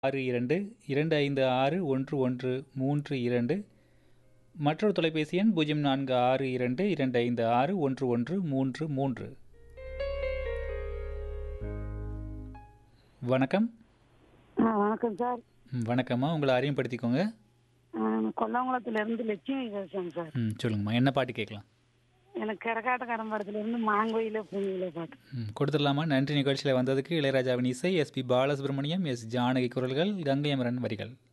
ஆறு இரண்டு இரண்டு ஐந்து ஆறு ஒன்று ஒன்று மூன்று இரண்டு மற்றொரு தொலைபேசி எண் பூஜ்ஜியம் நான்கு ஆறு இரண்டு இரண்டு ஐந்து ஆறு ஒன்று ஒன்று மூன்று மூன்று வணக்கம் ஆ வணக்கம் சார் ம், வணக்கம்மா உங்களை அறிமுகப்படுத்திக்கோங்க கொல்லங்குளத்துலேருந்து லட்சுமி பேசுகிறேன் சார் ம் சொல்லுங்கம்மா என்ன பாட்டு கேட்கலாம் எனக்கு கரகாட்டக்காரன் படத்துலேருந்து மாங்கோயில பூங்கில பாட்டு ம் கொடுத்துடலாமா நன்றி நிகழ்ச்சியில் வந்ததுக்கு இளையராஜாவின் இசை எஸ்பி பாலசுப்ரமணியம் எஸ் ஜானகி குரல்கள் கங்கை அமரன் வரிகள்